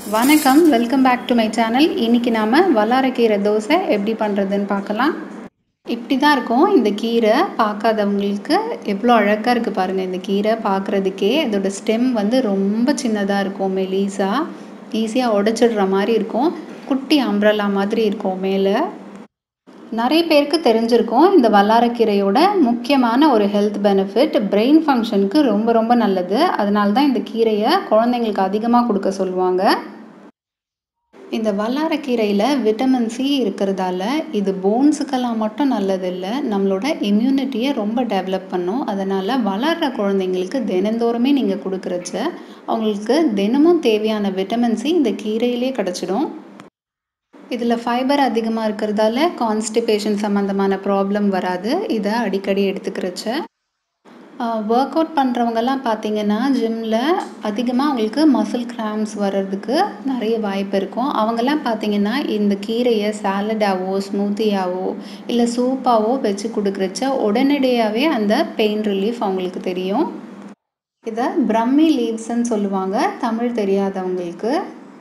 வணக்கம் welcome back to my channel இன்றைக்கி நாம் வல்லாரக்கீரை தோசை எப்படி பண்ணுறதுன்னு பார்க்கலாம் இப்படி தான் இருக்கும் இந்த கீரை பார்க்காதவங்களுக்கு எவ்வளோ அழகாக இருக்குது பாருங்கள் இந்த கீரை பார்க்குறதுக்கே இதோட ஸ்டெம் வந்து ரொம்ப சின்னதாக இருக்கும் மெலீஸாக ஈஸியாக உடச்சிடுற மாதிரி இருக்கும் குட்டி அம்ப்ரல்லா மாதிரி இருக்கும் மேலே நிறைய பேருக்கு தெரிஞ்சிருக்கும் இந்த வல்லாரக்கீரையோட முக்கியமான ஒரு ஹெல்த் பெனிஃபிட் பிரெயின் ஃபங்க்ஷனுக்கு ரொம்ப ரொம்ப நல்லது அதனால தான் இந்த கீரையை குழந்தைங்களுக்கு அதிகமாக கொடுக்க சொல்லுவாங்க இந்த வல்லாரக்கீரையில் விட்டமின் சி இருக்கிறதால இது போன்ஸுக்கெல்லாம் மட்டும் நல்லதில்லை நம்மளோட இம்யூனிட்டியை ரொம்ப டெவலப் பண்ணும் அதனால் வளர்கிற குழந்தைங்களுக்கு தினந்தோறுமே நீங்கள் கொடுக்குறச்ச அவங்களுக்கு தினமும் தேவையான விட்டமின் சி இந்த கீரையிலே கிடச்சிடும் இதில் ஃபைபர் அதிகமாக இருக்கிறதால கான்ஸ்டிபேஷன் சம்மந்தமான ப்ராப்ளம் வராது இதை அடிக்கடி எடுத்துக்கிறச்ச ஒர்க் அவுட் பண்ணுறவங்கெல்லாம் பார்த்தீங்கன்னா ஜிம்மில் அதிகமாக அவங்களுக்கு மசில் கிராம்ஸ் வர்றதுக்கு நிறைய வாய்ப்பு இருக்கும் அவங்கெல்லாம் பார்த்தீங்கன்னா இந்த கீரையை சாலடாவோ ஸ்மூத்தியாவோ இல்லை சூப்பாவோ வச்சு கொடுக்குறச்ச உடனடியாகவே அந்த பெயின் ரிலீஃப் அவங்களுக்கு தெரியும் இதை பிரம்மி லீவ்ஸ்ன்னு சொல்லுவாங்க தமிழ் தெரியாதவங்களுக்கு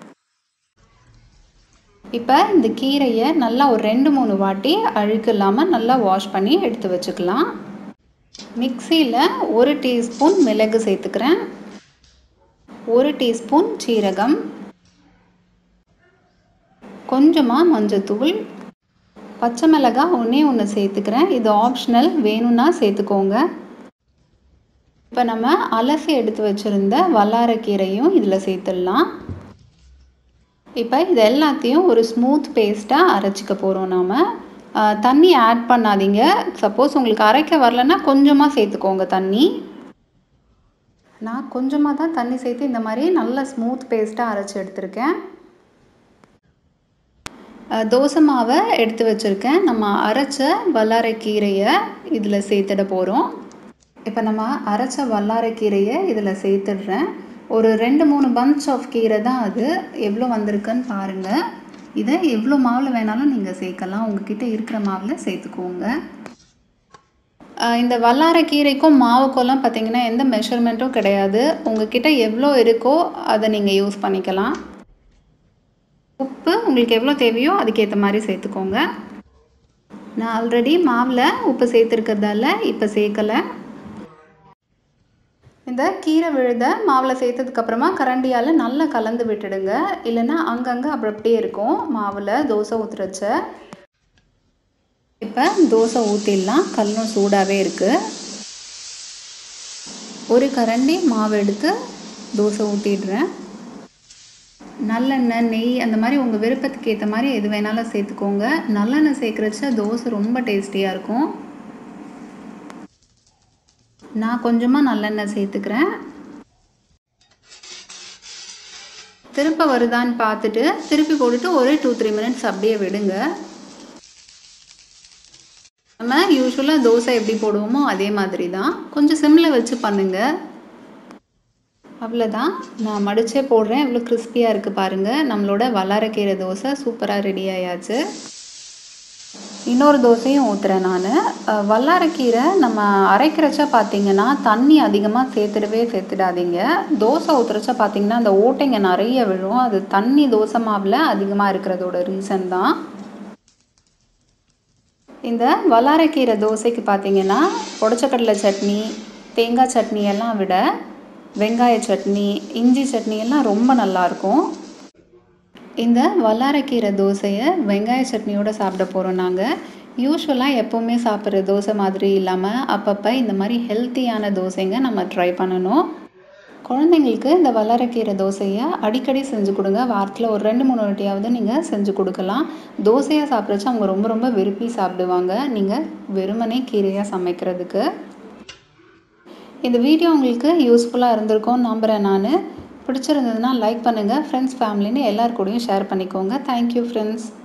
இப்போ இந்த கீரையை நல்லா ஒரு ரெண்டு மூணு வாட்டி அழுக்கு இல்லாமல் நல்லா வாஷ் பண்ணி எடுத்து வச்சுக்கலாம் மிக்சியில் ஒரு டீஸ்பூன் மிளகு சேர்த்துக்கிறேன் ஒரு டீஸ்பூன் சீரகம் கொஞ்சமாக மஞ்சத்தூள் பச்சை மிளகாய் ஒன்றே ஒன்று சேர்த்துக்கிறேன் இது ஆப்ஷனல் வேணும்னா சேர்த்துக்கோங்க இப்போ நம்ம அலசி எடுத்து வச்சுருந்த வல்லாரக்கீரையும் இதில் சேர்த்துடலாம் இப்போ இது எல்லாத்தையும் ஒரு ஸ்மூத் பேஸ்ட்டாக அரைச்சிக்க போகிறோம் நாம் தண்ணி ஆட் பண்ணாதீங்க சப்போஸ் உங்களுக்கு அரைக்க வரலன்னா கொஞ்சமாக சேர்த்துக்கோங்க தண்ணி நான் கொஞ்சமாக தான் தண்ணி சேர்த்து இந்த மாதிரி நல்ல ஸ்மூத் பேஸ்ட்டாக அரைச்சி எடுத்திருக்கேன் தோசை மாவை எடுத்து வச்சுருக்கேன் நம்ம அரைச்ச வல்லாரைக்கீரையை இதில் சேர்த்துட போகிறோம் இப்போ நம்ம அரைச்ச வல்லாரைக்கீரையை இதில் சேர்த்துடுறேன் ஒரு ரெண்டு மூணு பஞ்ச் ஆஃப் கீரை தான் அது எவ்வளோ வந்திருக்குன்னு பாருங்கள் இதை எவ்வளோ மாவில் வேணாலும் நீங்கள் சேர்க்கலாம் உங்ககிட்ட இருக்கிற மாவில் சேர்த்துக்கோங்க இந்த வல்லார கீரைக்கும் மாவுக்கெல்லாம் பார்த்தீங்கன்னா எந்த மெஷர்மெண்ட்டும் கிடையாது உங்ககிட்ட எவ்வளோ இருக்கோ அதை நீங்கள் யூஸ் பண்ணிக்கலாம் உப்பு உங்களுக்கு எவ்வளோ தேவையோ அதுக்கேற்ற மாதிரி சேர்த்துக்கோங்க நான் ஆல்ரெடி மாவில் உப்பு சேர்த்துருக்கிறதால இப்போ சேர்க்கலை இந்த கீரை விழுத மாவில் சேர்த்ததுக்கப்புறமா கரண்டியால் நல்லா கலந்து விட்டுடுங்க இல்லைன்னா அங்கங்கே அப்படி அப்படியே இருக்கும் மாவில் தோசை ஊற்றுறச்ச இப்போ தோசை ஊற்றிடலாம் கல்லும் சூடாகவே இருக்குது ஒரு கரண்டி மாவு எடுத்து தோசை ஊற்றிடுறேன் நல்லெண்ணெய் நெய் அந்த மாதிரி உங்கள் விருப்பத்துக்கு ஏற்ற மாதிரி எது வேணாலும் சேர்த்துக்கோங்க நல்லெண்ணெய் சேர்க்குறச்ச தோசை ரொம்ப டேஸ்டியாக இருக்கும் நான் கொஞ்சமாக நல்லெண்ணெய் சேர்த்துக்கிறேன் திருப்ப வருதான்னு பார்த்துட்டு திருப்பி போட்டுட்டு ஒரு டூ த்ரீ மினிட்ஸ் அப்படியே விடுங்க நம்ம யூஸ்வலாக தோசை எப்படி போடுவோமோ அதே மாதிரி தான் கொஞ்சம் சிம்மில் வச்சு பண்ணுங்கள் அவ்வளோதான் நான் மடிச்சே போடுறேன் இவ்வளோ கிறிஸ்பியாக இருக்குது பாருங்கள் நம்மளோட வல்லாரக்கீரை தோசை சூப்பராக ரெடி ஆயாச்சு இன்னொரு தோசையும் ஊற்றுறேன் நான் வல்லாரக்கீரை நம்ம அரைக்கிறச்ச பார்த்தீங்கன்னா தண்ணி அதிகமாக சேர்த்துடவே சேர்த்துடாதீங்க தோசை ஊற்றுறச்ச பார்த்தீங்கன்னா அந்த ஓட்டைங்க நிறைய விழும் அது தண்ணி தோசை மாவில் அதிகமாக இருக்கிறதோட ரீசன் தான் இந்த வல்லாரக்கீரை தோசைக்கு பார்த்தீங்கன்னா உடச்சக்கடலை சட்னி தேங்காய் சட்னி எல்லாம் விட வெங்காய சட்னி இஞ்சி சட்னி எல்லாம் ரொம்ப நல்லாயிருக்கும் இந்த வல்லாரக்கீரை தோசையை வெங்காய சட்னியோடு சாப்பிட போகிறோம் நாங்கள் யூஸ்வலாக எப்போவுமே சாப்பிட்ற தோசை மாதிரி இல்லாமல் அப்பப்போ இந்த மாதிரி ஹெல்த்தியான தோசைங்க நம்ம ட்ரை பண்ணணும் குழந்தைங்களுக்கு இந்த வல்லாரக்கீரை தோசையை அடிக்கடி செஞ்சு கொடுங்க வாரத்தில் ஒரு ரெண்டு மூணு வாட்டியாவது நீங்கள் செஞ்சு கொடுக்கலாம் தோசையாக சாப்பிட்றச்சு அவங்க ரொம்ப ரொம்ப விரும்பி சாப்பிடுவாங்க நீங்கள் வெறுமனே கீரையாக சமைக்கிறதுக்கு இந்த வீடியோ உங்களுக்கு யூஸ்ஃபுல்லாக இருந்திருக்கும்னு நம்புகிறேன் நான் பிடிச்சிருந்ததுன்னா லைக் பண்ணுங்கள் ஃப்ரெண்ட்ஸ் ஃபேமிலின்னு எல்லார் கூடயும் ஷேர் பண்ணிக்கோங்க தேங்க்யூ ஃப்ரெண்ட்ஸ்